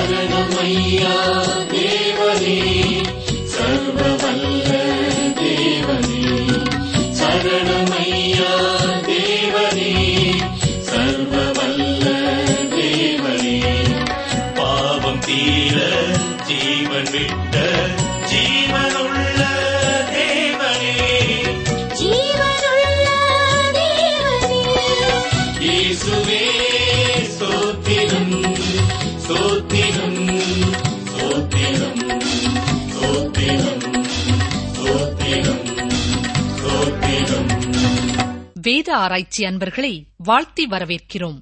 சரணமையா தேவனே சர்வவல்ல தேவனே சரணமையா தேவனே சர்வவல்ல தேவனே பாவம் தீர ஜீவன் விட்ட ஜீவனுள்ள தேவனே ஜீவனுள்ள தேவனே இயேசுவே ஸ்தோத்திரம் ஸ்தோத்திரம் ஸ்தோத்திரம் ஸ்தோத்திரம் ஸ்தோத்திரம் ஸ்தோத்திரம் வேத ஆராய்ச்சி அன்பர்களை வாழ்த்தி வரவேற்கிறோம்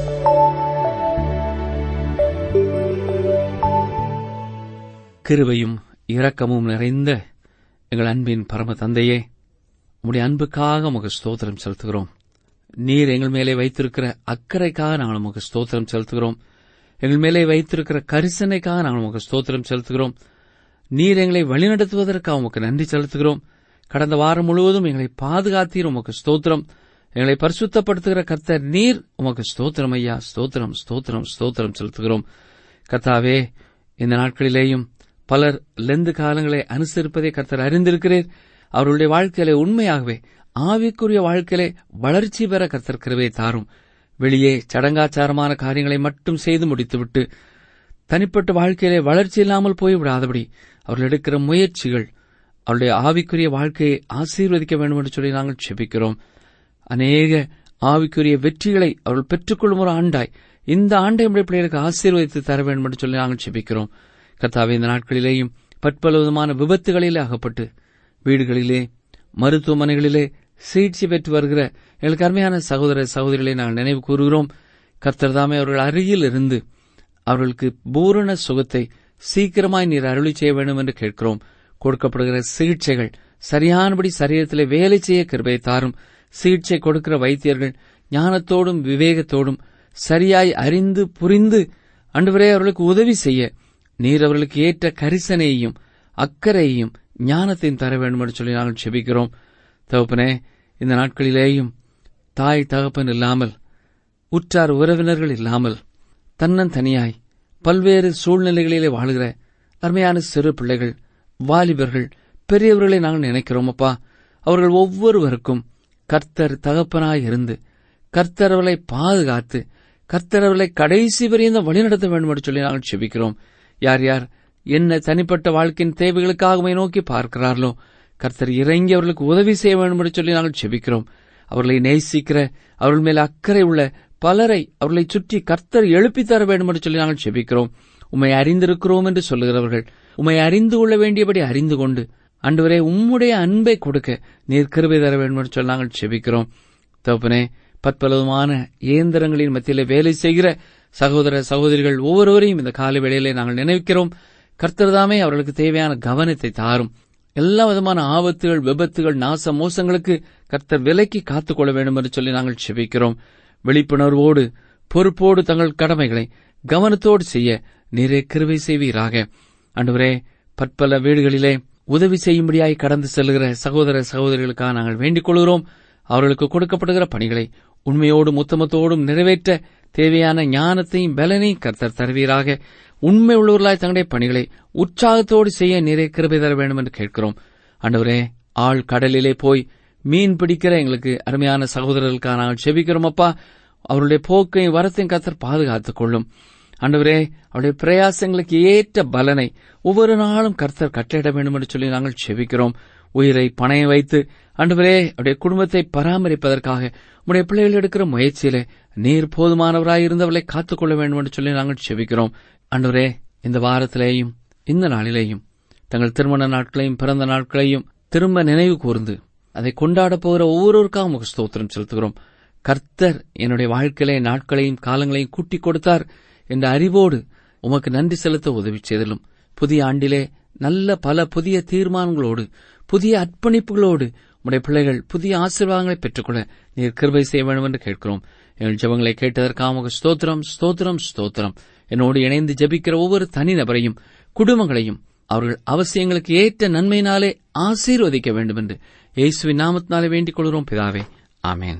கிருபையும் இரக்கமும் நிறைந்த எங்கள் அன்பின் பரம தந்தையே உம்முடைய அன்புக்காக உமக்கு ஸ்தோத்திரம் செலுத்துகிறோம் நீர் எங்கள் மேலே வைத்திருக்கிற அக்கறைக்காக நாங்கள் உமக்கு ஸ்தோத்திரம் செலுத்துகிறோம் எங்கள் மேலே வைத்திருக்கிற கரிசனைக்காக நாங்கள் உமக்கு ஸ்தோத்திரம் செலுத்துகிறோம் நீர் எங்களை வழிநடத்துவதற்காக உமக்கு நன்றி செலுத்துகிறோம் கடந்த வாரம் முழுவதும் எங்களை பாதுகாத்தீர் உமக்கு ஸ்தோத்திரம் எங்களை பரிசுத்தப்படுத்துகிற கர்த்தர் நீர் உமக்கு ஸ்தோத்திரம் ஐயா ஸ்தோத்திரம் ஸ்தோத்திரம் ஸ்தோத்திரம் செலுத்துகிறோம் கர்த்தாவே இந்த நாட்களிலேயும் பலர் லெந்து காலங்களை அனுசரிப்பதை கர்த்தர் அறிந்திருக்கிறீர் அவர்களுடைய வாழ்க்கையிலே உண்மையாகவே ஆவிக்குரிய வாழ்க்கையிலே வளர்ச்சி பெற கர்த்தர் கிருபை தாரும் வெளியே சடங்காச்சாரமான காரியங்களை மட்டும் செய்து முடித்துவிட்டு தனிப்பட்ட வாழ்க்கையிலே வளர்ச்சி இல்லாமல் போய்விடாதபடி அவர்கள் எடுக்கிற முயற்சிகள் அவருடைய ஆவிக்குரிய வாழ்க்கையை ஆசீர்வதிக்க வேண்டும் என்று சொல்லி நாங்கள் செபிக்கிறோம் அநேக ஆவிக்குரிய வெற்றிகளை அவர்கள் பெற்றுக்கொள்ளும் ஒரு ஆண்டாய் இந்த ஆண்டை நம்முடைய பிள்ளைகளுக்கு ஆசீர்வதித்து தர வேண்டும் என்று சொல்லி நாங்கள் செபிக்கிறோம் கர்த்தாவே இந்த நாட்களிலேயும் பற்பல விதமான விபத்துகளிலே அகப்பட்டு வீடுகளிலே மருத்துவமனைகளிலே சிகிச்சை பெற்று வருகிற எங்களுக்கு அருமையான சகோதர சகோதரிகளை நாங்கள் நினைவு கூறுகிறோம் கர்த்தர் தாமே அவர்கள் அருகில் இருந்து அவர்களுக்கு பூரண சுகத்தை சீக்கிரமாய் நீர் அருளி செய்ய வேண்டும் என்று கேட்கிறோம் கொடுக்கப்படுகிற சிகிச்சைகள் சரியானபடி சரீரத்திலே வேலை செய்ய கிருபை தாரும் சிகிச்சை கொடுக்கிற வைத்தியர்கள் ஞானத்தோடும் விவேகத்தோடும் சரியாய் அறிந்து புரிந்து அன்றுவரே அவர்களுக்கு உதவி செய்ய நீர் அவர்களுக்கு ஏற்ற கரிசனையையும் அக்கறையையும் ஞானத்தையும் தர வேண்டும் என்று சொல்லி நாங்கள் செபிக்கிறோம் தகப்பனே இந்த நாட்களிலேயும் தாய் தகப்பன் இல்லாமல் உற்றார் உறவினர்கள் இல்லாமல் தன்னந்தனியாய் பல்வேறு சூழ்நிலைகளிலே வாழுகிற அருமையான சிறு பிள்ளைகள் வாலிபர்கள் பெரியவர்களை நாங்கள் நினைக்கிறோம் அப்பா அவர்கள் ஒவ்வொருவருக்கும் கர்த்தர் தகப்பனாய் இருந்து கர்த்தர் அவர்களை பாதுகாத்து கர்த்தர் அவர்களை கடைசி வரையும் வழிநடத்த வேண்டும் என்று சொல்லி நாங்கள் செபிக்கிறோம் யார் யார் என்ன தனிப்பட்ட வாழ்க்கையின் தேவைகளுக்காக உம்மை நோக்கி பார்க்கிறார்களோ கர்த்தர் இறங்கி அவர்களுக்கு உதவி செய்ய வேண்டும் என்று சொல்லி நாங்கள் செபிக்கிறோம் அவர்களை நேசிக்கிற அவர்கள் மேல் அக்கறை உள்ள பலரை அவர்களை சுற்றி கர்த்தர் எழுப்பித் தர வேண்டும் என்று சொல்லி நாங்கள் செபிக்கிறோம் உம்மை அறிந்திருக்கிறோம் என்று சொல்லுகிறவர்கள் உம்மை அறிந்து கொள்ள வேண்டியபடி அறிந்து கொண்டு அன்றுவரே உம்முடைய அன்பை கொடுக்க நீர் கிருபை தர வேண்டும் என்று சொல்லி நாங்கள் செபிக்கிறோம் தகப்பனே பற்பலவிதமான இயந்திரங்களின் மத்தியிலே வேலை செய்கிற சகோதர சகோதரிகள் ஒவ்வொருவரையும் இந்த காலை வேளையிலே நாங்கள் நினைக்கிறோம் கர்த்தர்தாமே அவர்களுக்கு தேவையான கவனத்தை தாரும் எல்லா விதமான ஆபத்துகள் விபத்துகள் நாச மோசங்களுக்கு கர்த்தர் விலக்கி காத்துக்கொள்ள வேண்டும் என்று சொல்லி நாங்கள் செபிக்கிறோம் விழிப்புணர்வோடு பொறுப்போடு தங்கள் கடமைகளை கவனத்தோடு செய்ய நீரே கிருபை செய்வீராக அன்றுவரே பற்பல வீடுகளிலே உதவி செய்யும்படியாய் கடந்து செல்கிற சகோதர சகோதரிகளுக்காக நாங்கள் வேண்டிக் கொள்கிறோம் அவர்களுக்கு கொடுக்கப்படுகிற பணிகளை உண்மையோடும் உத்தமத்தோடும் நிறைவேற்ற தேவையான ஞானத்தையும் பலனையும் கர்த்தர் தருவீராக உண்மை உள்ளவர்களாய் தங்களுடைய பணிகளை உற்சாகத்தோடு செய்ய நிறைய கிருபை தர வேண்டும் என்று கேட்கிறோம் அன்றுவரே ஆள் கடலிலே போய் மீன் பிடிக்கிற எங்களுக்கு அருமையான சகோதரர்களுக்காக நாங்கள் செபிக்கிறோம் அப்பா அவருடைய போக்கையும் வரத்தையும் கர்த்தர் பாதுகாத்துக் கொள்ளும் ஆண்டவரே அவருடைய பிரயாசங்களுக்கு ஏற்ற பலனை ஒவ்வொரு நாளும் கர்த்தர் கட்டளிட வேண்டும் என்று சொல்லி நாங்கள் செபிக்கிறோம் உயிரை பணைய வைத்து ஆண்டவரே அவருடைய குடும்பத்தை பராமரிப்பதற்காக உடைய பிள்ளைகள் எடுக்கிற முயற்சியிலே நீர் போதுமானவராய் இருந்தவர்களை காத்துக்கொள்ள வேண்டும் என்று சொல்லி நாங்கள் செபிக்கிறோம் ஆண்டவரே இந்த வாரத்திலேயும் இந்த நாளிலேயும் தங்கள் திருமண நாட்களையும் பிறந்த நாட்களையும் திரும்ப நினைவு கூர்ந்து அதை கொண்டாடப் போகிற ஒவ்வொருவருக்காக உமக்கு ஸ்தோத்திரம் செலுத்துகிறோம் கர்த்தர் என்னுடைய வாழ்க்கையிலே நாட்களையும் காலங்களையும் கூட்டிக் கொடுத்தார் என்ற அறிவோடு உமக்கு நன்றி செலுத்த உதவி செய்தலும் புதிய ஆண்டிலே நல்ல பல புதிய தீர்மானங்களோடு புதிய அர்ப்பணிப்புகளோடு உடைய பிள்ளைகள் புதிய ஆசீர்வாதங்களை பெற்றுக்கொள்ள நீர் கிருபை செய்ய வேண்டும் என்று கேட்கிறோம் எங்கள் ஜெபங்களை கேட்டதற்காக உமக்கு ஸ்தோத்திரம் ஸ்தோத்திரம் ஸ்தோத்திரம் என்னோடு இணைந்து ஜெபிக்கிற ஒவ்வொரு தனிநபரையும் குடும்பங்களையும் அவர்கள் அவசியங்களுக்கு ஏற்ற நன்மையினாலே ஆசீர்வதிக்க வேண்டும் என்று இயேசுவின் நாமத்தினாலே வேண்டிக் கொள்கிறோம் பிதாவே ஆமென்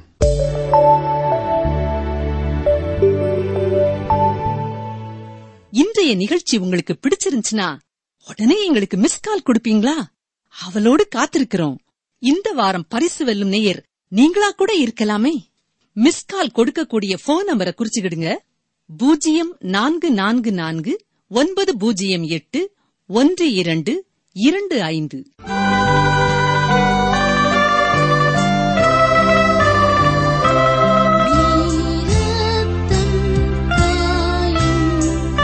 இன்றைய நிகழ்ச்சி உங்களுக்கு பிடிச்சிருந்துச்சுன்னா உடனே எங்களுக்கு மிஸ் கால் கொடுப்பீங்களா அவளோடு காத்திருக்கிறோம் இந்த வாரம் பரிசு வெல்லும் நேயர் நீங்களா கூட இருக்கலாமே மிஸ் கால் கொடுக்கக்கூடிய போன் நம்பரை குறிச்சுக்கிடுங்க பூஜ்ஜியம் நான்கு நான்கு நான்கு ஒன்பது பூஜ்ஜியம் எட்டு ஒன்று இரண்டு இரண்டு ஐந்து நீரத்தம் காயும்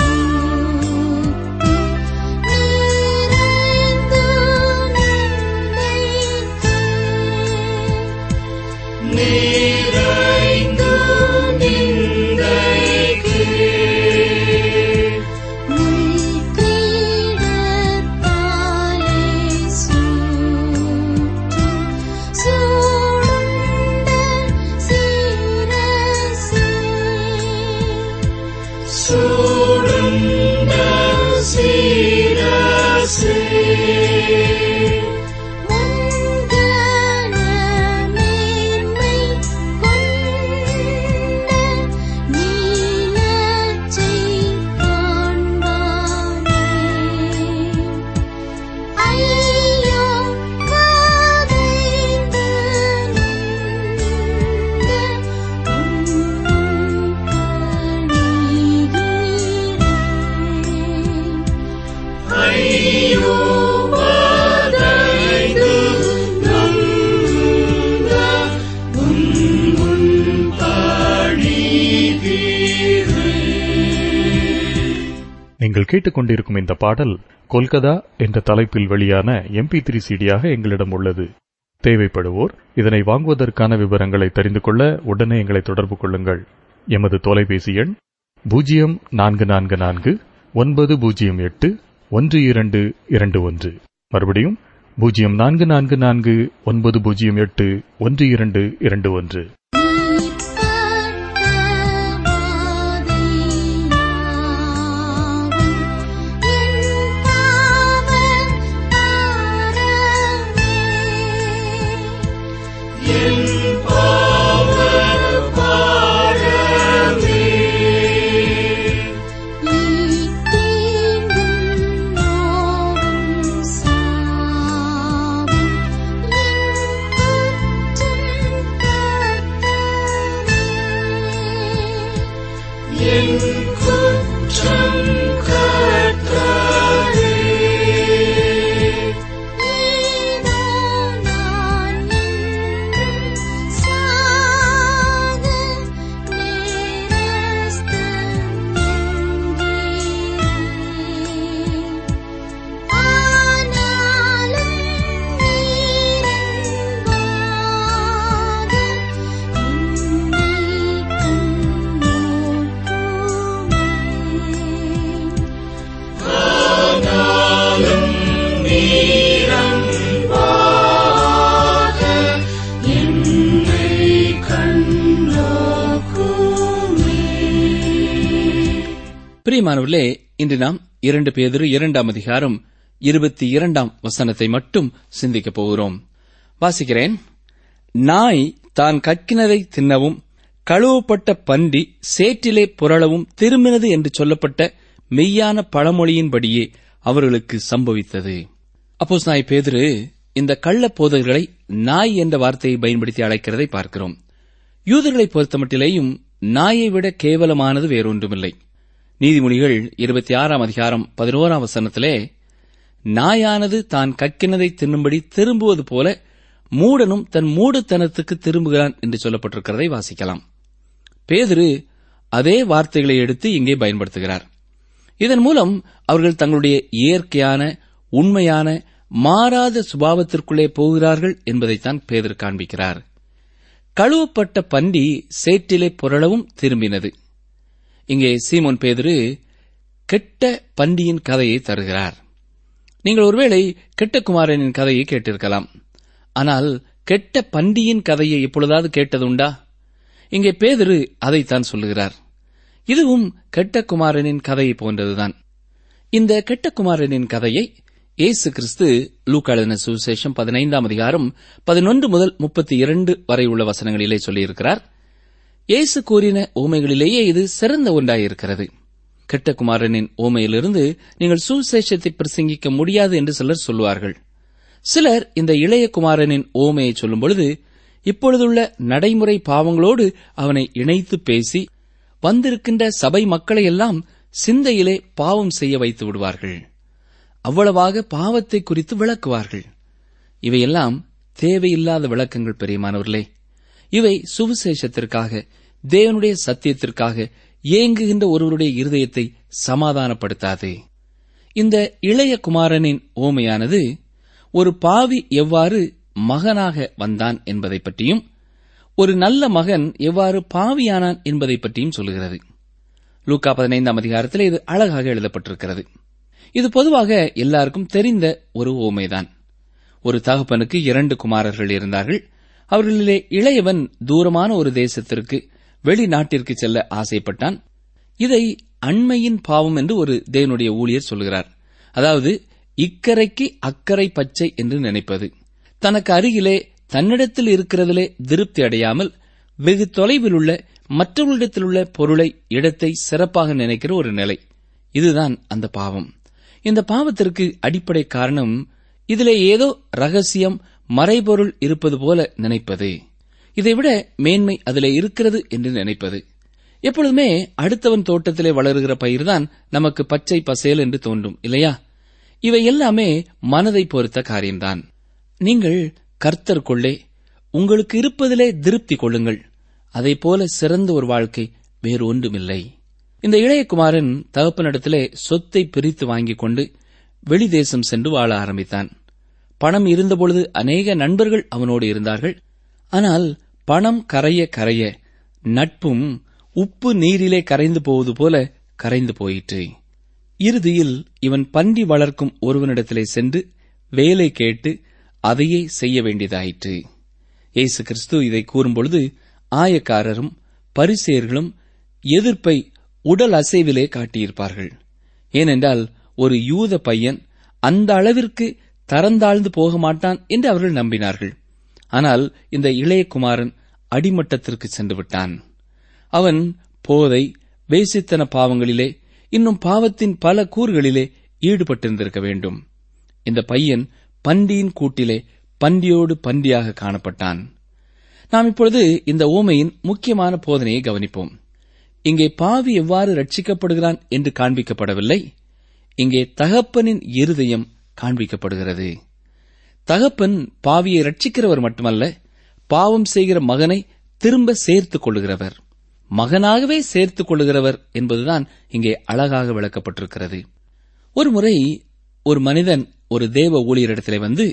நீரைந்து நிறைந்து நிந்தைக்கு முள்கிடத்தாலே சூற்றும் சூடுண்ட சீரசே சூடுண்ட சீரசே மங்களமேன்மை கொண்ட நீலச்சை காண்பானே ஐயோ காதைந்து நொந்த ஐயோ வதைந்து நொந்த உன் முன் பணிதீரே. நீங்கள் கேட்டுக்கொண்டிருக்கும் இந்த பாடல் கொல்கதா என்ற தலைப்பில் வெளியான எம்பி த்ரீ சிடியாக எங்களிடம் உள்ளது தேவைப்படுவோர் இதனை வாங்குவதற்கான விவரங்களை தெரிந்து கொள்ள உடனே எங்களை தொடர்பு கொள்ளுங்கள் எமது தொலைபேசி எண் பூஜ்ஜியம் நான்கு நான்கு நான்கு ஒன்பது பூஜ்ஜியம் எட்டு ஒன்று இரண்டு இரண்டு ஒன்று மறுபடியும் பூஜ்ஜியம் நான்கு நான்கு நான்கு ஒன்பது பூஜ்ஜியம் எட்டு ஒன்று இரண்டு இரண்டு ஒன்று என் பாவ பாரமே என் குற்றம் கர்த்தரே ஆனாலும் நீரன்பாக என்னை கண்ணோக்குமே பிரியமானவர்களே இன்று நாம் இரண்டு பேதிரு இரண்டாம் அதிகாரம் இருபத்தி இரண்டாம் வசனத்தை மட்டும் சிந்திக்கப் போகிறோம் வாசிக்கிறேன் நாய் தான் கக்கினதை தின்னவும் கழுவப்பட்ட பன்றி சேற்றிலே புரளவும் திரும்பினது என்று சொல்லப்பட்ட மெய்யான பழமொழியின்படியே அவர்களுக்கு சம்பவித்தது அப்போஸ் நாய் பேதுரு இந்த கள்ள போதகர்களை நாய் என்ற வார்த்தையை பயன்படுத்தி அழைக்கிறதை பார்க்கிறோம் யூதர்களை பொறுத்தமட்டிலேயும் நாயை விட கேவலமானது வேறொன்றுமில்லை நீதிமொழிகள் இருபத்தி ஆறாம் அதிகாரம் பதினோராம் வசனத்திலே நாயானது தான் கக்கினதை தின்னும்படி திரும்புவது போல மூடனும் தன் மூடுத்தனத்துக்கு திரும்புகிறான் என்று சொல்லப்பட்டிருக்கிறதை வாசிக்கலாம் பேதுரு அதே வார்த்தைகளை எடுத்து இங்கே பயன்படுத்துகிறார் இதன் மூலம் அவர்கள் தங்களுடைய இயற்கையான உண்மையான மாறாத சுபாவத்திற்குள்ளே போகிறார்கள் என்பதைத்தான் பேதர் காண்பிக்கிறார் கழுவப்பட்ட பன்றி சேற்றிலே புரளவும் திரும்பினது இங்கே சீமோன் பேதுரு கெட்ட பண்டியின் கதையை தருகிறார் நீங்கள் ஒருவேளை கெட்ட குமாரனின் கதையை கேட்டிருக்கலாம் ஆனால் கெட்ட பண்டியின் கதையை எப்பொழுதாவது கேட்டதுண்டா இங்கே பேதுரு அதைத்தான் சொல்லுகிறார் இதுவும் கெட்ட குமாரனின் கதையை போன்றதுதான் இந்த கெட்ட குமாரனின் கதையை இயேசு கிறிஸ்து லூக்காளின சுவிசேஷம் பதினைந்தாம் அதிகாரம் பதினொன்று முதல் முப்பத்தி இரண்டு வரை உள்ள வசனங்களிலே சொல்லியிருக்கிறார் இயேசு கூறின ஊமைகளிலேயே இது சிறந்த ஒன்றாயிருக்கிறது கெட்ட குமாரனின் ஓமையிலிருந்து நீங்கள் சுவிசேஷத்தை பிரசங்கிக்க முடியாது என்று சிலர் சொல்லுவார்கள் சிலர் இந்த இளைய குமாரனின் ஓமையை சொல்லும் பொழுது இப்பொழுதுள்ள நடைமுறை பாவங்களோடு அவனை இணைத்து பேசி வந்திருக்கின்ற சபை மக்களை எல்லாம் சிந்தையிலே பாவம் செய்ய வைத்து விடுவார்கள் அவ்வளவாக பாவத்தை குறித்து விளக்குவார்கள் இவையெல்லாம் தேவையில்லாத விளக்கங்கள் பெரியமானவர்களே இவை சுவிசேஷத்திற்காக தேவனுடைய சத்தியத்திற்காக ஏங்குகின்ற ஒருவருடைய இருதயத்தை சமாதானப்படுத்தாது இந்த இளைய குமாரனின் ஓமையானது ஒரு பாவி எவ்வாறு மகனாக வந்தான் என்பதை பற்றியும் ஒரு நல்ல மகன் எவ்வாறு பாவியானான் என்பதை பற்றியும் சொல்லுகிறது லூக்கா பதினைந்தாம் அதிகாரத்தில் இது அழகாக எழுதப்பட்டிருக்கிறது இது பொதுவாக எல்லாருக்கும் தெரிந்த ஒரு ஓமைதான் ஒரு தகப்பனுக்கு இரண்டு குமாரர்கள் இருந்தார்கள் அவர்களிலே இளையவன் தூரமான ஒரு தேசத்திற்கு வெளிநாட்டிற்கு செல்ல ஆசைப்பட்டான் இதை அண்மையின் பாவம் என்று ஒரு தேவனுடைய ஊழியர் சொல்கிறார் அதாவது இக்கரைக்கு அக்கறை பச்சை என்று நினைப்பது தனக்கு அருகிலே தன்னிடத்தில் இருக்கிறதிலே திருப்தி அடையாமல் வெகு தொலைவில் உள்ள மற்றவர்களிடத்தில் உள்ள பொருளை இடத்தை சிறப்பாக நினைக்கிற ஒரு நிலை இதுதான் அந்த பாவம் இந்த பாவத்திற்கு அடிப்படை காரணம் இதிலே ஏதோ ரகசியம் மறைபொருள் இருப்பது போல நினைப்பது இதைவிட மேன்மை அதிலே இருக்கிறது என்று நினைப்பது எப்பொழுதுமே அடுத்தவன் தோட்டத்திலே வளருகிற பயிர்தான் நமக்கு பச்சை பசேல் என்று தோன்றும் இல்லையா இவை எல்லாமே மனதை பொறுத்த காரியம்தான் நீங்கள் கர்த்தர் கொள்ளே உங்களுக்கு இருப்பதிலே திருப்தி கொள்ளுங்கள் அதைப் போல சிறந்த ஒரு வாழ்க்கை வேறு ஒன்றுமில்லை இந்த இளையகுமாரன் தகப்பனிடத்திலே சொத்தை பிரித்து வாங்கிக் கொண்டு வெளிதேசம் சென்று வாழ ஆரம்பித்தான் பணம் இருந்தபொழுது அநேக நண்பர்கள் அவனோடு இருந்தார்கள் ஆனால் பணம் கரைய கரைய நட்பும் உப்பு நீரிலே கரைந்து போவது போல கரைந்து போயிற்று இறுதியில் இவன் பன்றி வளர்க்கும் ஒருவனிடத்திலே சென்று வேலை கேட்டு அதையே செய்ய வேண்டியதாயிற்று இயேசு கிறிஸ்து இதை கூறும்பொழுது ஆயக்காரரும் பரிசேர்களும் எதிர்ப்பை உடல் அசைவிலே காட்டியிருப்பார்கள் ஏனென்றால் ஒரு யூத பையன் அந்த அளவிற்கு தரந்தாழ்ந்து போக மாட்டான் என்று அவர்கள் நம்பினார்கள் ஆனால் இந்த இளைய குமாரன் அடிமட்டத்திற்கு சென்று விட்டான் அவன் போதை வேசித்தன பாவங்களிலே இன்னும் பாவத்தின் பல கூறுகளிலே ஈடுபட்டிருந்திருக்க வேண்டும் இந்த பையன் பண்டியின் கூட்டிலே பண்டியோடு பண்டியாக காணப்பட்டான் நாம் இப்பொழுது இந்த ஓமையின் முக்கியமான போதனையை கவனிப்போம் இங்கே பாவி எவ்வாறு ரட்சிக்கப்படுகிறான் என்று காண்பிக்கப்படவில்லை இங்கே தகப்பனின் இருதயம் காண்பிக்கப்படுகிறது தகப்பன் பாவியை ரட்சிக்கிறவர் மட்டுமல்ல பாவம் செய்கிற மகனை திரும்ப சேர்த்துக் கொள்ளுகிறவர் மகனாகவே சேர்த்துக் கொள்ளுகிறவர் என்பதுதான் இங்கே அழகாக விளக்கப்பட்டிருக்கிறது ஒருமுறை ஒரு மனிதன் ஒரு தேவ ஊழியரிடத்திலே வந்து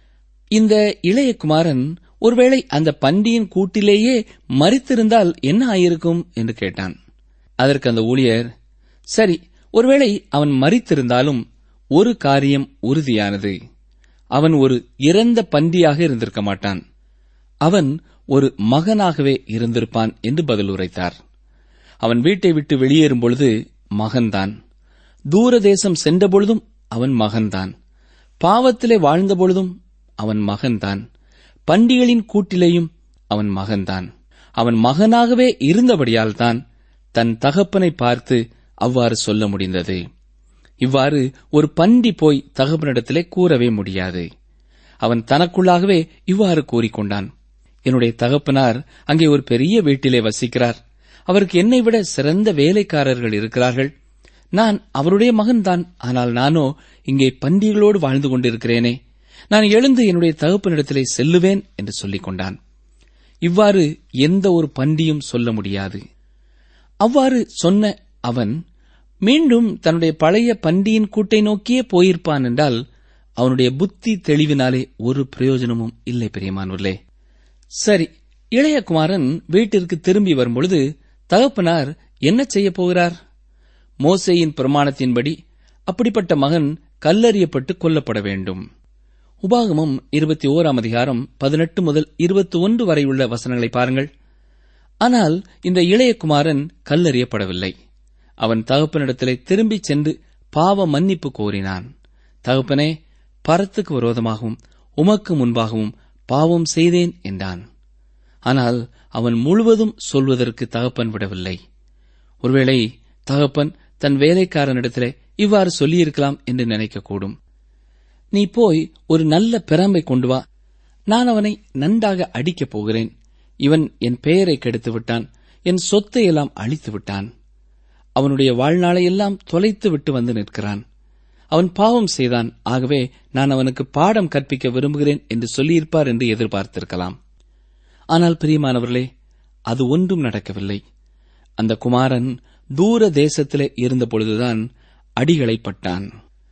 இந்த இளைய குமாரன் ஒருவேளை அந்த பண்டியின் கூட்டிலேயே மறித்திருந்தால் என்ன ஆயிருக்கும் என்று கேட்டான் அதற்கு அந்த ஊழியர் சரி ஒருவேளை அவன் மறித்திருந்தாலும் ஒரு காரியம் உறுதியானது அவன் ஒரு இறந்த பண்டியாக இருந்திருக்க மாட்டான் அவன் ஒரு மகனாகவே இருந்திருப்பான் என்று பதில் உரைத்தார் அவன் வீட்டை விட்டு வெளியேறும் பொழுது மகன்தான் தூரதேசம் சென்ற பொழுதும் அவன் மகன்தான் பாவத்திலே வாழ்ந்த பொழுதும் அவன் மகன்தான் பண்டிகளின் கூட்டிலேயும் அவன் மகன்தான் அவன் மகனாகவே இருந்தபடியால் தான் தன் தகப்பனை பார்த்து அவ்வாறு சொல்ல முடிந்தது இவ்வாறு ஒரு பண்டி போய் தகப்பனிடத்திலே கூறவே முடியாது அவன் தனக்குள்ளாகவே இவ்வாறு கூறிக்கொண்டான் என்னுடைய தகப்பனார் அங்கே ஒரு பெரிய வீட்டிலே வசிக்கிறார் அவருக்கு என்னை விட சிறந்த வேலைக்காரர்கள் இருக்கிறார்கள் நான் அவருடைய மகன்தான் ஆனால் நானோ இங்கே பண்டிகளோடு வாழ்ந்து கொண்டிருக்கிறேனே நான் எழுந்து என்னுடைய தகப்பனிடத்திலே செல்லுவேன் என்று சொல்லிக் கொண்டான் இவ்வாறு எந்த ஒரு பண்டியும் சொல்ல முடியாது அவ்வாறு சொன்ன அவன் மீண்டும் தன்னுடைய பழைய பண்டியின் கூட்டை நோக்கியே போயிருப்பான் என்றால் அவனுடைய புத்தி தெளிவினாலே ஒரு பிரயோஜனமும் இல்லை பெரியமானூர்களே சரி இளையகுமாரன் வீட்டிற்கு திரும்பி வரும்பொழுது தகப்பனார் என்ன செய்யப் போகிறார் மோசேயின் பிரமாணத்தின்படி அப்படிப்பட்ட மகன் கல்லறியப்பட்டு கொல்லப்பட வேண்டும் உபாகமம் இருபத்தி ஓராம் அதிகாரம் பதினெட்டு முதல் இருபத்தி ஒன்று வரை உள்ள வசனங்களை பாருங்கள் ஆனால் இந்த இளையகுமாரன் கல்லறியப்படவில்லை அவன் தகப்பனிடத்திலே திரும்பிச் சென்று பாவ மன்னிப்பு கோரினான் தகப்பனே பரத்துக்கு விரோதமாகவும் உமக்கு முன்பாகவும் பாவம் செய்தேன் என்றான் ஆனால் அவன் முழுவதும் சொல்வதற்கு தகப்பன் விடவில்லை ஒருவேளை தகப்பன் தன் வேலைக்காரனிடத்திலே இவ்வாறு சொல்லியிருக்கலாம் என்று நினைக்கக்கூடும் நீ போய் ஒரு நல்ல பிரம்பை கொண்டு வா நான் அவனை நன்றாக அடிக்கப் போகிறேன் இவன் என் பெயரை கெடுத்து விட்டான் என் சொத்தை எல்லாம் அழித்து விட்டான் அவனுடைய வாழ்நாளை எல்லாம் தொலைத்து விட்டு வந்து நிற்கிறான் அவன் பாவம் செய்தான் ஆகவே நான் அவனுக்கு பாடம் கற்பிக்க விரும்புகிறேன் என்று சொல்லியிருப்பார் என்று எதிர்பார்த்திருக்கலாம் ஆனால் பிரியமானவர்களே அது ஒன்றும் நடக்கவில்லை அந்த குமாரன் தூர தேசத்திலே இருந்த பொழுதுதான் அடிகளைப்பட்டான்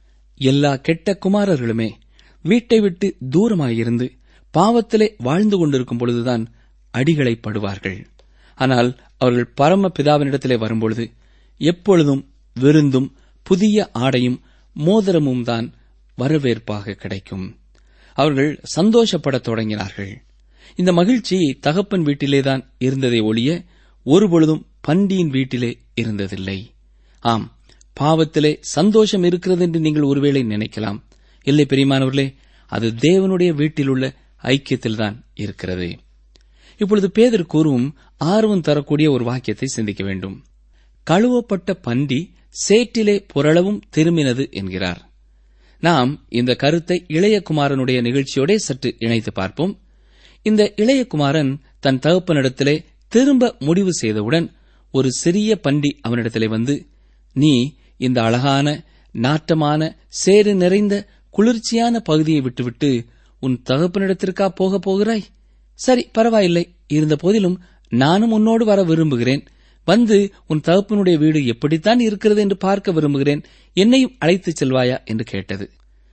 எல்லா கெட்ட குமாரர்களுமே வீட்டை விட்டு தூரமாயிருந்து பாவத்திலே வாழ்ந்து கொண்டிருக்கும் பொழுதுதான் அடிகளைப்படுவார்கள் ஆனால் அவர்கள் பரம பிதாவினிடத்திலே வரும்பொழுது எப்பொழுதும் விருந்தும் புதிய ஆடையும் மோதிரமும் தான் வரவேற்பாக கிடைக்கும் அவர்கள் சந்தோஷப்படத் தொடங்கினார்கள் இந்த மகிழ்ச்சி தகப்பன் வீட்டிலேதான் இருந்ததை ஒழிய ஒருபொழுதும் பண்டியின் வீட்டிலே இருந்ததில்லை ஆம் பாவத்திலே சந்தோஷம் இருக்கிறது என்று நீங்கள் ஒருவேளை நினைக்கலாம் இல்லை பெரியமானவர்களே அது தேவனுடைய வீட்டிலுள்ள ஐக்கியத்தில்தான் இருக்கிறது இப்பொழுது பேதர் கூறும் ஆர்வம் தரக்கூடிய ஒரு வாக்கியத்தை சிந்திக்க வேண்டும் கழுவப்பட்ட பண்டி சேற்றிலே புரளவும் திரும்பினது என்கிறார் நாம் இந்த கருத்தை இளையகுமாரனுடைய நிகழ்ச்சியோட சற்று இணைத்து பார்ப்போம் இந்த இளையகுமாரன் தன் தகப்பனிடத்திலே திரும்ப முடிவு செய்தவுடன் ஒரு சிறிய பண்டி அவனிடத்திலே வந்து நீ இந்த அழகான நாட்டமான சேறு நிறைந்த குளிர்ச்சியான பகுதியை விட்டுவிட்டு உன் தகப்பனிடத்திற்கா போகப் போகிறாய் சரி பரவாயில்லை இருந்த போதிலும் நானும் உன்னோடு வர விரும்புகிறேன் வந்து உன் தகப்பனுடைய வீடு எப்படித்தான் இருக்கிறது என்று பார்க்க விரும்புகிறேன் என்னையும் அழைத்துச் செல்வாயா என்று கேட்டது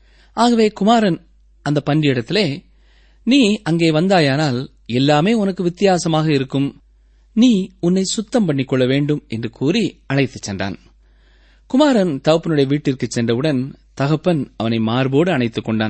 ஆகவே குமாரன் அந்த பண்டியிடத்திலே நீ அங்கே வந்தாயானால் எல்லாமே உனக்கு வித்தியாசமாக இருக்கும் நீ உன்னை சுத்தம் பண்ணிக்கொள்ள வேண்டும் என்று கூறி அழைத்துச் சென்றான் குமாரன் தகப்பனுடைய வீட்டிற்கு சென்றவுடன் தகப்பன் அவனை மார்போடு அணைத்துக் கொண்டான்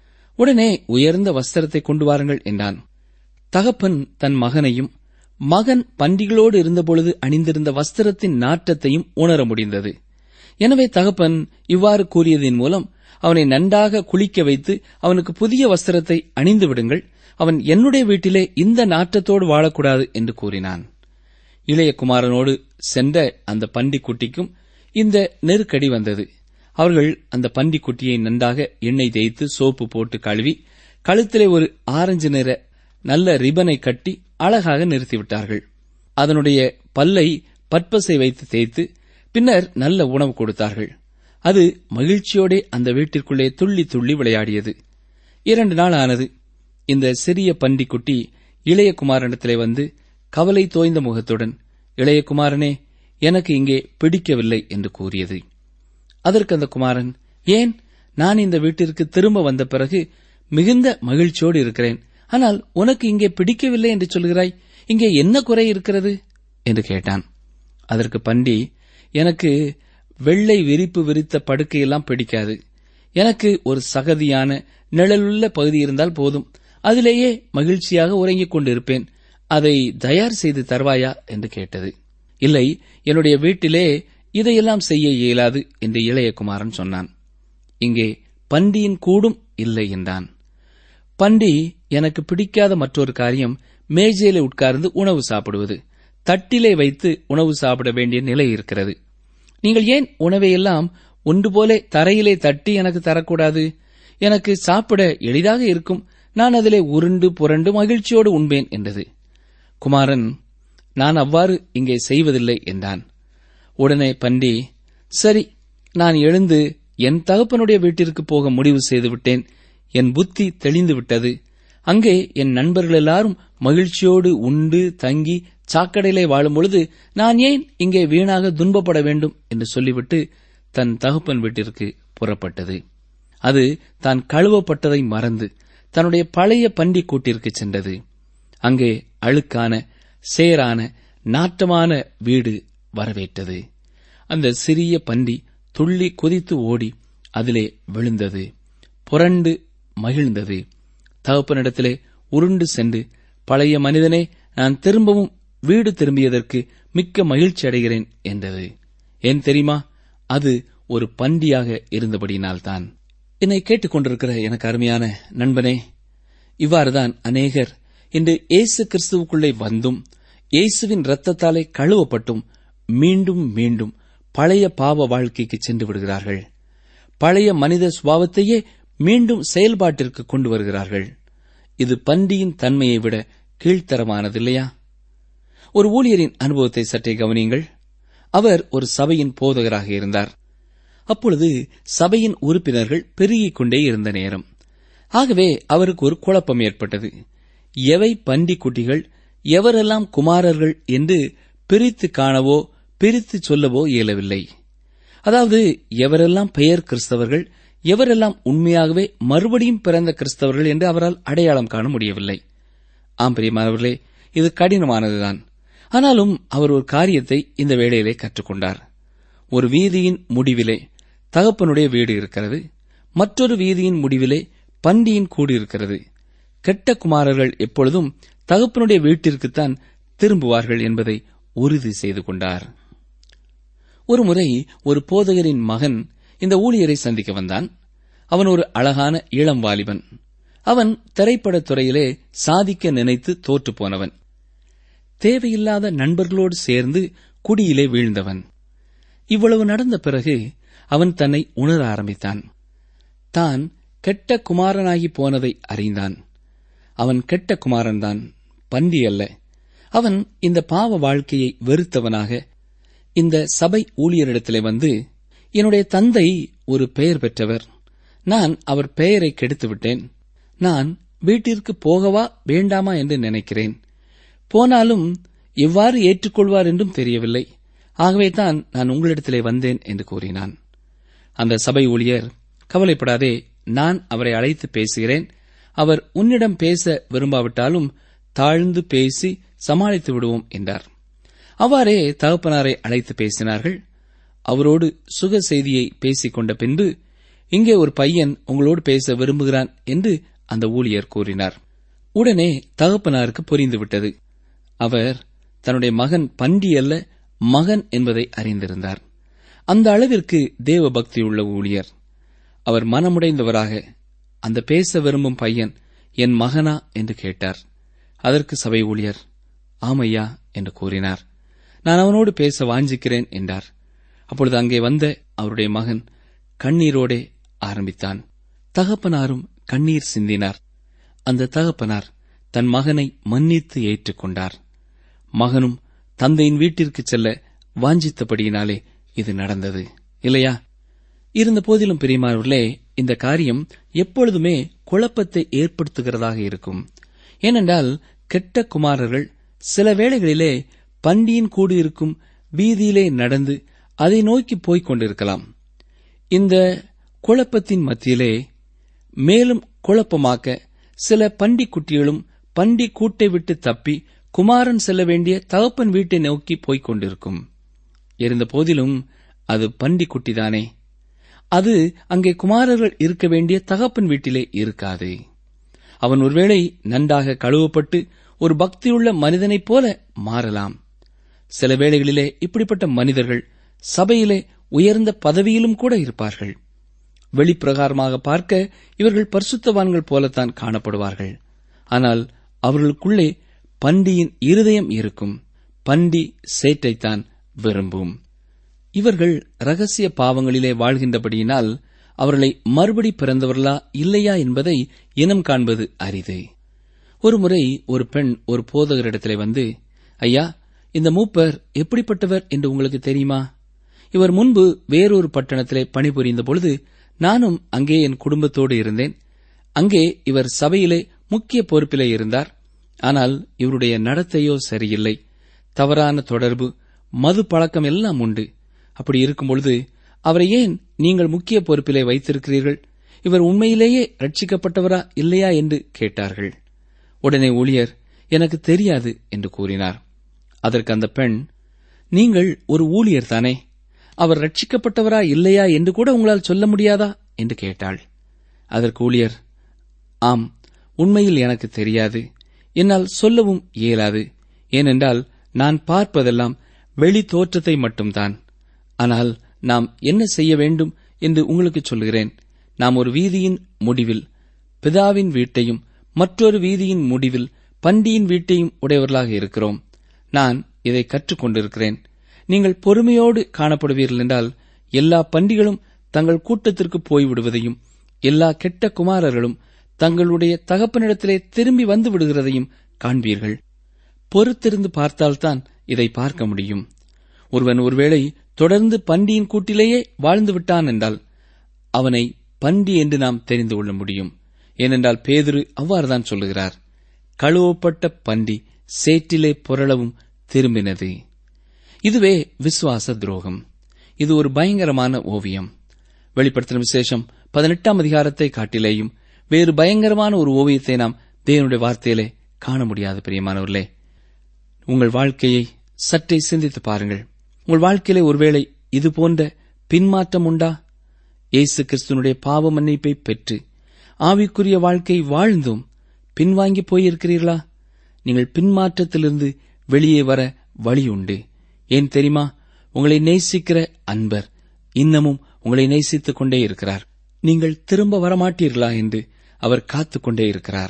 உடனே உயர்ந்த வஸ்திரத்தை கொண்டு வாருங்கள் என்றான் தகப்பன் தன் மகனையும் மகன் பண்டிகளோடு இருந்தபொழுது அணிந்திருந்த வஸ்திரத்தின் நாற்றத்தையும் உணர முடிந்தது எனவே தகப்பன் இவ்வாறு கூறியதின் மூலம் அவனை நன்றாக குளிக்க வைத்து அவனுக்கு புதிய வஸ்திரத்தை அணிந்து விடுங்கள் அவன் என்னுடைய வீட்டிலே இந்த நாற்றத்தோடு வாழக்கூடாது என்று கூறினான் இளைய குமாரனோடு சென்ற அந்த பண்டிக்குட்டிக்கும் இந்த நெருக்கடி வந்தது அவர்கள் அந்த பண்டிக்குட்டியை நன்றாக எண்ணெய் தேய்த்து சோப்பு போட்டு கழுவி கழுத்திலே ஒரு ஆரஞ்சு நிற நல்ல ரிபனை கட்டி அழகாக நிறுத்திவிட்டார்கள் அதனுடைய பல்லை பற்பசை வைத்து தேய்த்து பின்னர் நல்ல உணவு கொடுத்தார்கள் அது மகிழ்ச்சியோடே அந்த வீட்டிற்குள்ளே துள்ளி துள்ளி விளையாடியது இரண்டு நாள் ஆனது இந்த சிறிய பண்டிக்குட்டி இளைய குமாரனிடத்திலே வந்து கவலை தோய்ந்த முகத்துடன் இளைய குமாரனே எனக்கு இங்கே பிடிக்கவில்லை என்று கூறியது அதற்கு அந்த குமாரன் ஏன் நான் இந்த வீட்டிற்கு திரும்ப வந்த பிறகு மிகுந்த மகிழ்ச்சியோடு இருக்கிறேன் ஆனால் உனக்கு இங்கே பிடிக்கவில்லை என்று சொல்கிறாய் இங்கே என்ன குறை இருக்கிறது என்று கேட்டான் அதற்கு பண்டி எனக்கு வெள்ளை விரிப்பு விரித்த படுக்கையெல்லாம் பிடிக்காது எனக்கு ஒரு சகதியான நிழலுள்ள பகுதி இருந்தால் போதும் அதிலேயே மகிழ்ச்சியாக உறங்கிக் கொண்டிருப்பேன் அதை தயார் செய்து தருவாயா என்று கேட்டது இல்லை என்னுடைய வீட்டிலே இதையெல்லாம் செய்ய இயலாது என்று இளையகுமாரன் சொன்னான் இங்கே பண்டியின் கூடும் இல்லை என்றான் பண்டி எனக்கு பிடிக்காத மற்றொரு காரியம் மேஜையிலே உட்கார்ந்து உணவு சாப்பிடுவது தட்டிலே வைத்து உணவு சாப்பிட வேண்டிய நிலை இருக்கிறது நீங்கள் ஏன் உணவையெல்லாம் ஒன்று போல தரையிலே தட்டி எனக்கு தரக்கூடாது எனக்கு சாப்பிட எளிதாக இருக்கும் நான் அதிலே உருண்டு புரண்டு மகிழ்ச்சியோடு உண்பேன் என்றது குமாரன் நான் அவ்வாறு இங்கே செய்வதில்லை என்றான் உடனே பண்டி சரி நான் எழுந்து என் தகப்பனுடைய வீட்டிற்கு போக முடிவு செய்து விட்டேன் என் புத்தி தெளிந்து விட்டது அங்கே என் நண்பர்கள் எல்லாரும் மகிழ்ச்சியோடு உண்டு தங்கி சாக்கடையிலே வாழும் பொழுது நான் ஏன் இங்கே வீணாக துன்பப்பட வேண்டும் என்று சொல்லிவிட்டு தன் தகப்பன் வீட்டிற்கு புறப்பட்டது அது தான் கழுவப்பட்டதை மறந்து தன்னுடைய பழைய பண்டி கூட்டிற்கு சென்றது அங்கே அழுக்கான சேரான நாட்டமான வீடு வரவேற்றது அந்த சிறிய பண்டி துள்ளி குதித்து ஓடி அதிலே விழுந்தது புரண்டு மகிழ்ந்தது தகப்பனிடத்திலே உருண்டு சென்று பழைய மனிதனே நான் திரும்பவும் வீடு திரும்பியதற்கு மிக்க மகிழ்ச்சி அடைகிறேன் என்றது ஏன் தெரியுமா அது ஒரு பண்டியாக இருந்தபடியினால்தான் என்னை கேட்டுக்கொண்டிருக்கிற எனக்கு அருமையான நண்பனே இவ்வாறுதான் அநேகர் இன்று இயேசு கிறிஸ்துவுக்குள்ளே வந்தும் இயேசுவின் இரத்தத்தாலே கழுவப்பட்டும் மீண்டும் மீண்டும் பழைய பாவ வாழ்க்கைக்கு சென்று விடுகிறார்கள் பழைய மனித சுபாவத்தையே மீண்டும் செயல்பாட்டிற்கு கொண்டு வருகிறார்கள் இது பன்றியின் தன்மையை விட கீழ்த்தரமானது இல்லையா ஒரு ஊழியரின் அனுபவத்தை சற்றே கவனியுங்கள் அவர் ஒரு சபையின் போதகராக இருந்தார் அப்பொழுது சபையின் உறுப்பினர்கள் பெருகிக் கொண்டே இருந்த நேரம் ஆகவே அவருக்கு ஒரு குழப்பம் ஏற்பட்டது எவை பன்றிக் குட்டிகள் எவரெல்லாம் குமாரர்கள் என்று பிரித்து காணவோ பிரித்து சொல்லவோ இயலவில்லை அதாவது எவரெல்லாம் பெயர் கிறிஸ்தவர்கள் எவரெல்லாம் உண்மையாகவே மறுபடியும் பிறந்த கிறிஸ்தவர்கள் என்று அவரால் அடையாளம் காண முடியவில்லை ஆம் பிரியமானவர்களே இது கடினமானதுதான் ஆனாலும் அவர் ஒரு காரியத்தை இந்த வேளையிலே கற்றுக்கொண்டார் ஒரு வீதியின் முடிவிலே தகப்பனுடைய வீடு இருக்கிறது மற்றொரு வீதியின் முடிவிலே பண்டியின் கூடு இருக்கிறது கெட்ட குமாரர்கள் எப்பொழுதும் தகப்பனுடைய வீட்டிற்குத்தான் திரும்புவார்கள் என்பதை உறுதி செய்து கொண்டார் ஒருமுறை ஒரு போதகரின் மகன் இந்த ஊழியரை சந்திக்க வந்தான் அவன் ஒரு அழகான இளம் வாலிபன் அவன் திரைப்படத் துறையிலே சாதிக்க நினைத்து தோற்றுப் போனவன் தேவையில்லாத நண்பர்களோடு சேர்ந்து குடியிலே வீழ்ந்தவன் இவ்வளவு நடந்த பிறகு அவன் தன்னை உணர ஆரம்பித்தான் தான் கெட்ட குமாரனாகி போனதை அறிந்தான் அவன் கெட்ட குமாரன்தான் பன்றி அல்ல அவன் இந்த பாவ வாழ்க்கையை வெறுத்தவனாக இந்த சபை ஊழியரிடத்திலே வந்து என்னுடைய தந்தை ஒரு பெயர் பெற்றவர் நான் அவர் பெயரை கெடுத்து விட்டேன் நான் வீட்டிற்கு போகவா வேண்டாமா என்று நினைக்கிறேன் போனாலும் எவ்வாறு ஏற்றுக்கொள்வார் என்றும் தெரியவில்லை ஆகவே தான் நான் உங்களிடத்திலே வந்தேன் என்று கூறினான் அந்த சபை ஊழியர் கவலைப்படாதே நான் அவரை அழைத்து பேசுகிறேன் அவர் உன்னிடம் பேச விரும்பாவிட்டாலும் தாழ்ந்து பேசி சமாளித்து விடுவோம் என்றார் அவ்வாறே தகப்பனாரை அழைத்து பேசினார்கள் அவரோடு சுக செய்தியை பேசிக் கொண்ட பின்பு இங்கே ஒரு பையன் உங்களோடு பேச விரும்புகிறான் என்று அந்த ஊழியர் கூறினார் உடனே தகப்பனாருக்கு புரிந்துவிட்டது அவர் தன்னுடைய மகன் பண்டி அல்ல மகன் என்பதை அறிந்திருந்தார் அந்த அளவிற்கு தேவ பக்தியுள்ள ஊழியர் அவர் மனமுடைந்தவராக அந்த பேச விரும்பும் பையன் என் மகனா என்று கேட்டார் அதற்கு சபை ஊழியர் ஆமையா என்று கூறினார் நான் அவனோடு பேச வாஞ்சிக்கிறேன் என்றார் அப்பொழுது அங்கே வந்த அவருடைய மகன் கண்ணீரோடே ஆரம்பித்தான் தகப்பனாரும் கண்ணீர் சிந்தினார் அந்த தகப்பனார் தன் மகனை மன்னித்து ஏற்றுக்கொண்டார் மகனும் தந்தையின் வீட்டிற்கு செல்ல வாஞ்சித்தபடியினாலே இது நடந்தது இல்லையா இருந்த போதிலும் பிரியமானவர்களே இந்த காரியம் எப்பொழுதுமே குழப்பத்தை ஏற்படுத்துகிறதாக இருக்கும் ஏனென்றால் கெட்ட குமாரர்கள் சில வேளைகளிலே பண்டியின் கூடு இருக்கும் வீதியிலே நடந்து அதை நோக்கி போய்க் கொண்டிருக்கலாம் இந்த குழப்பத்தின் மத்தியிலே மேலும் குழப்பமாக்க சில பண்டிக் குட்டிகளும் பண்டி கூட்டை விட்டு தப்பி குமாரன் செல்ல வேண்டிய தகப்பன் வீட்டை நோக்கி போய்க் கொண்டிருக்கும் இருந்த போதிலும் அது பண்டி குட்டிதானே அது அங்கே குமாரர்கள் இருக்க வேண்டிய தகப்பன் வீட்டிலே இருக்காது அவன் ஒருவேளை நன்றாக கழுவப்பட்டு ஒரு பக்தியுள்ள மனிதனைப் போல மாறலாம் சில வேளைகளிலே இப்படிப்பட்ட மனிதர்கள் சபையிலே உயர்ந்த பதவியிலும் கூட இருப்பார்கள் வெளிப்பிரகாரமாக பார்க்க இவர்கள் பரிசுத்தவான்கள் போலத்தான் காணப்படுவார்கள் ஆனால் அவர்களுக்குள்ளே பண்டியின் இருதயம் இருக்கும் பண்டி சேற்றைத்தான் விரும்பும் இவர்கள் ரகசிய பாவங்களிலே வாழ்கின்றபடியினால் அவர்களை மறுபடி பிறந்தவர்களா இல்லையா என்பதை இனம் காண்பது அரிது ஒருமுறை ஒரு பெண் ஒரு போதகரிடத்திலே வந்து ஐயா இந்த மூப்பர் எப்படிப்பட்டவர் என்று உங்களுக்கு தெரியுமா இவர் முன்பு வேறொரு பட்டணத்திலே பணிபுரிந்த பொழுது நானும் அங்கே என் குடும்பத்தோடு இருந்தேன் அங்கே இவர் சபையிலே முக்கிய பொறுப்பிலே இருந்தார் ஆனால் இவருடைய நடத்தையோ சரியில்லை தவறான தொடர்பு மது பழக்கம் எல்லாம் உண்டு அப்படி இருக்கும் பொழுது அவரை ஏன் நீங்கள் முக்கிய பொறுப்பிலே வைத்திருக்கிறீர்கள் இவர் உண்மையிலேயே ரட்சிக்கப்பட்டவரா இல்லையா என்று கேட்டார்கள் உடனே ஊழியர் எனக்கு தெரியாது என்று கூறினார் அதற்கு அந்த பெண் நீங்கள் ஒரு ஊழியர் தானே அவர் ரட்சிக்கப்பட்டவரா இல்லையா என்று கூட உங்களால் சொல்ல முடியாதா என்று கேட்டாள் அதற்கு ஊழியர் ஆம் உண்மையில் எனக்கு தெரியாது என்னால் சொல்லவும் இயலாது ஏனென்றால் நான் பார்ப்பதெல்லாம் வெளி தோற்றத்தை மட்டும்தான் ஆனால் நாம் என்ன செய்ய வேண்டும் என்று உங்களுக்கு சொல்கிறேன் நாம் ஒரு வீதியின் முடிவில் பிதாவின் வீட்டையும் மற்றொரு வீதியின் முடிவில் பண்டியின் வீட்டையும் உடையவர்களாக இருக்கிறோம் நான் இதை கற்றுக்கொண்டிருக்கிறேன் நீங்கள் பொறுமையோடு காணப்படுவீர்கள் என்றால் எல்லா பண்டிகளும் தங்கள் கூட்டத்திற்கு போய்விடுவதையும் எல்லா கெட்ட குமாரர்களும் தங்களுடைய தகப்பனிடத்திலே திரும்பி வந்து விடுகிறதையும் காண்பீர்கள் பொறுத்திருந்து பார்த்தால்தான் இதை பார்க்க முடியும் ஒருவன் ஒருவேளை தொடர்ந்து பண்டியின் கூட்டிலேயே வாழ்ந்து விட்டான் என்றால் அவனை பண்டி என்று நாம் தெரிந்து கொள்ள முடியும் ஏனென்றால் பேதுரு அவ்வாறுதான் சொல்லுகிறார் கழுவப்பட்ட பண்டி சேற்றிலே புரளவும் திரும்பினது இதுவே விசுவாச துரோகம் இது ஒரு பயங்கரமான ஓவியம் வெளிப்படுத்தின விசேஷம் பதினெட்டாம் அதிகாரத்தை காட்டிலேயும் வேறு பயங்கரமான ஒரு ஓவியத்தை நாம் தேவனுடைய வார்த்தையிலே காண முடியாது பிரியமானவர்களே உங்கள் வாழ்க்கையை சற்றே சிந்தித்து பாருங்கள் உங்கள் வாழ்க்கையிலே ஒருவேளை இது போன்ற பின்மாற்றம் உண்டா இயேசு கிறிஸ்துனுடைய பாவ மன்னிப்பை பெற்று ஆவிக்குரிய வாழ்க்கை வாழ்ந்தும் பின்வாங்கி போயிருக்கிறீர்களா நீங்கள் பின்மாற்றத்திலிருந்து வெளியே வர வழி உண்டு ஏன் தெரியுமா உங்களை நேசிக்கிற அன்பர் இன்னமும் உங்களை நேசித்துக் கொண்டே இருக்கிறார் நீங்கள் திரும்ப வரமாட்டீர்களா என்று அவர் காத்துக் கொண்டே இருக்கிறார்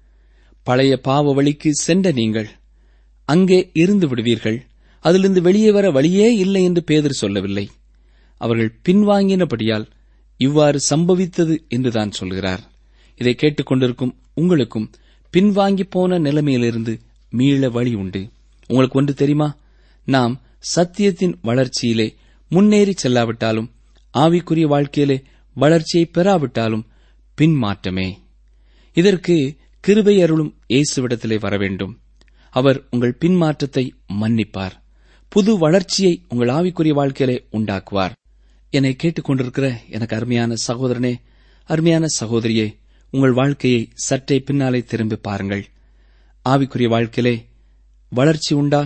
பழைய பாவ வழிக்கு சென்ற நீங்கள் அங்கே இருந்து விடுவீர்கள் அதிலிருந்து வெளியே வர வழியே இல்லை என்று பேதர் சொல்லவில்லை அவர்கள் பின்வாங்கினபடியால் இவ்வாறு சம்பவித்தது என்றுதான் சொல்கிறார் இதை கேட்டுக்கொண்டிருக்கும் உங்களுக்கும் பின்வாங்கி போன நிலைமையிலிருந்து மீள வழி உண்டு உங்களுக்கு ஒன்று தெரியுமா நாம் சத்தியத்தின் வளர்ச்சியிலே முன்னேறி செல்லாவிட்டாலும் ஆவிக்குரிய வாழ்க்கையிலே வளர்ச்சியை பெறாவிட்டாலும் பின்மாற்றமே இதற்கு கிருபை அருளும் இயேசுவிடத்திலே வர வேண்டும் அவர் உங்கள் பின்மாற்றத்தை மன்னிப்பார் புது வளர்ச்சியை உங்கள் ஆவிக்குரிய வாழ்க்கையிலே உண்டாக்குவார் என்னை கேட்டுக்கொண்டிருக்கிற எனக்கு அருமையான சகோதரனே அருமையான சகோதரியே உங்கள் வாழ்க்கையை சற்றே பின்னாலே திரும்பி பாருங்கள் ஆவிக்குரிய வாழ்க்கையிலே வளர்ச்சி உண்டா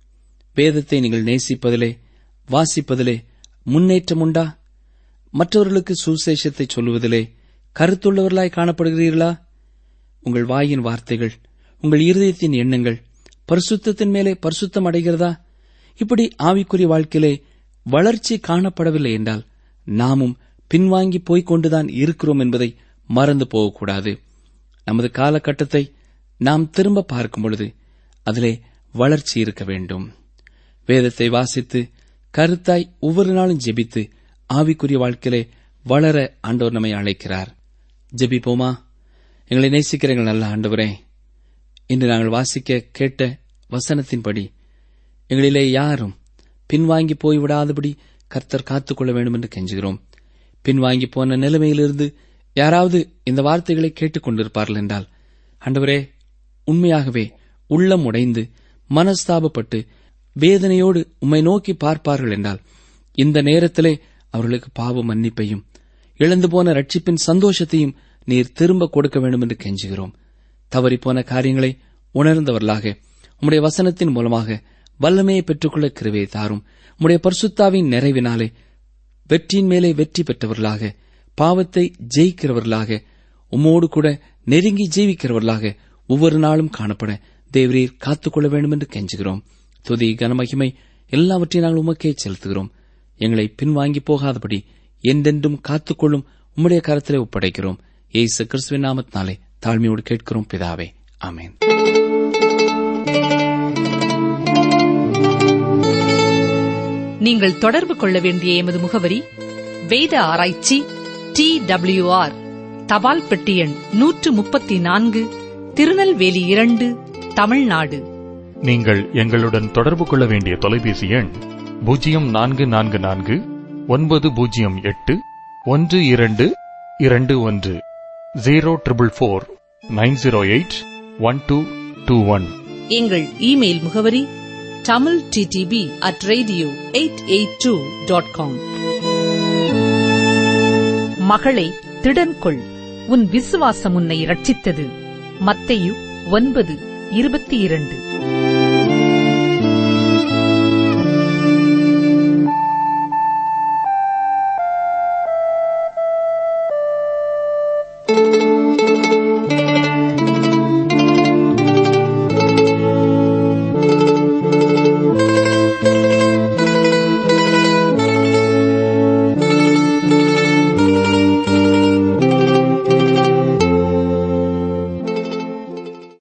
வேதத்தை நீங்கள் நேசிப்பதிலே வாசிப்பதிலே முன்னேற்றம் உண்டா மற்றவர்களுக்கு சுசேஷத்தை சொல்லுவதிலே கருத்துள்ளவர்களாய் காணப்படுகிறீர்களா உங்கள் வாயின் வார்த்தைகள் உங்கள் இருதயத்தின் எண்ணங்கள் பரிசுத்தத்தின் மேலே பரிசுத்தம் அடைகிறதா இப்படி ஆவிக்குரிய வாழ்க்கையிலே வளர்ச்சி காணப்படவில்லை என்றால் நாமும் பின்வாங்கி போய்க் கொண்டுதான் இருக்கிறோம் என்பதை மறந்து போகக்கூடாது நமது காலகட்டத்தை நாம் திரும்ப பார்க்கும் பொழுது அதிலே வளர்ச்சி இருக்க வேண்டும் வேதத்தை வாசித்து கருத்தாய் ஒவ்வொரு நாளும் ஜெபித்து ஆவிக்குரிய வாழ்க்கையிலே வளர ஆண்டவர் நம்மை அழைக்கிறார் ஜெபிப்போமா எங்களை நேசிக்கிற எங்கள் நல்ல ஆண்டவரே இன்று நாங்கள் வாசிக்க கேட்ட வசனத்தின்படி எங்களிலே யாரும் பின்வாங்கி போய்விடாதபடி கர்த்தர் காத்துக்கொள்ள வேண்டும் என்று கெஞ்சுகிறோம் பின்வாங்கி போன நிலைமையிலிருந்து யாராவது இந்த வார்த்தைகளை கேட்டுக் கொண்டிருப்பார்கள் என்றால் ஆண்டவரே உண்மையாகவே உள்ளம் உடைந்து மனஸ்தாபப்பட்டு வேதனையோடு உம்மை நோக்கி பார்ப்பார்கள் என்றால் இந்த நேரத்திலே அவர்களுக்கு பாவ மன்னிப்பையும் இழந்து போன ரட்சிப்பின் சந்தோஷத்தையும் நீர் திரும்ப கொடுக்க வேண்டும் என்று கெஞ்சுகிறோம் தவறிப்போன காரியங்களை உணர்ந்தவர்களாக உம்முடைய வசனத்தின் மூலமாக வல்லமையை பெற்றுக்கொள்ள கிருவையை தாரும் உம்முடைய பரிசுத்தாவின் நிறைவினாலே வெற்றியின் மேலே வெற்றி பெற்றவர்களாக பாவத்தை ஜெயிக்கிறவர்களாக உம்மோடு கூட நெருங்கி ஜீவிக்கிறவர்களாக ஒவ்வொரு நாளும் காணப்பட தேவரீர் காத்துக்கொள்ள வேண்டும் என்று கெஞ்சுகிறோம் துதி கனமகிமை எல்லாவற்றையும் நாங்கள் உமக்கே செலுத்துகிறோம் எங்களை பின்வாங்கி போகாதபடி என்றென்றும் காத்துக்கொள்ளும் உம்முடைய கரத்திலே ஒப்படைக்கிறோம் ஏசு கிறிஸ்துவின் நாமத்தினாலே தாழ்மையோடு கேட்கிறோம் பிதாவே ஆமென் நீங்கள் தொடர்பு கொள்ள வேண்டிய எமது முகவரி வேத ஆராய்ச்சி டி ஆர் தபால் பெட்டி எண் நூற்று முப்பத்தி நான்கு திருநெல்வேலி இரண்டு தமிழ்நாடு நீங்கள் எங்களுடன் தொடர்பு கொள்ள வேண்டிய தொலைபேசி எண் பூஜ்ஜியம் நான்கு நான்கு நான்கு ஒன்பது பூஜ்ஜியம் எட்டு ஒன்று இரண்டு இரண்டு ஒன்று zero triple four nine zero eight one two two one எங்கள் இமெயில் முகவரி Tamil DTP at radio eight eight two dot com மகளே திடன் கொள் உன் விசுவாசம் உன்னை ரட்சித்தது மத்தையு ஒன்பது இருபத்தி இரண்டு